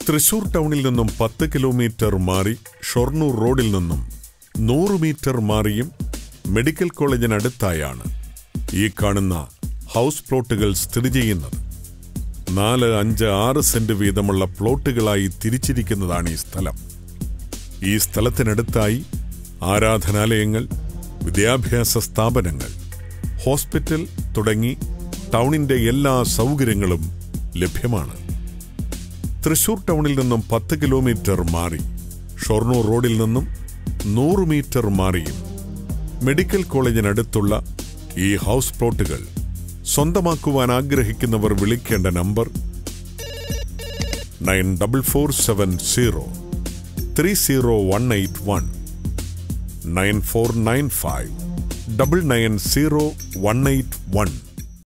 തൃശൂർ ടൗണിൽ നിന്നും പത്ത് കിലോമീറ്റർ മാറി ഷൊർണൂർ റോഡിൽ നിന്നും നൂറ് മീറ്റർ മാറിയും മെഡിക്കൽ കോളേജിനടുത്തായാണ് ഈ കാണുന്ന ഹൗസ് പ്ലോട്ടുകൾ സ്ഥിതി ചെയ്യുന്നത് നാല് അഞ്ച് ആറ് സെന്റ് വീതമുള്ള പ്ലോട്ടുകളായി തിരിച്ചിരിക്കുന്നതാണ് ഈ സ്ഥലം ഈ സ്ഥലത്തിനടുത്തായി ആരാധനാലയങ്ങൾ വിദ്യാഭ്യാസ സ്ഥാപനങ്ങൾ ഹോസ്പിറ്റൽ തുടങ്ങി ടൗണിന്റെ എല്ലാ സൗകര്യങ്ങളും ലഭ്യമാണ് തൃശൂർ ടൗണിൽ നിന്നും പത്ത് കിലോമീറ്റർ മാറി ഷൊർണൂർ റോഡിൽ നിന്നും നൂറ് മീറ്റർ മാറിയും മെഡിക്കൽ കോളേജിനടുത്തുള്ള ഈ ഹൗസ് പ്ലോട്ടുകൾ സ്വന്തമാക്കുവാൻ ആഗ്രഹിക്കുന്നവർ വിളിക്കേണ്ട number nine double four seven zero three zero one eight one nine four nine five double nine zero one eight one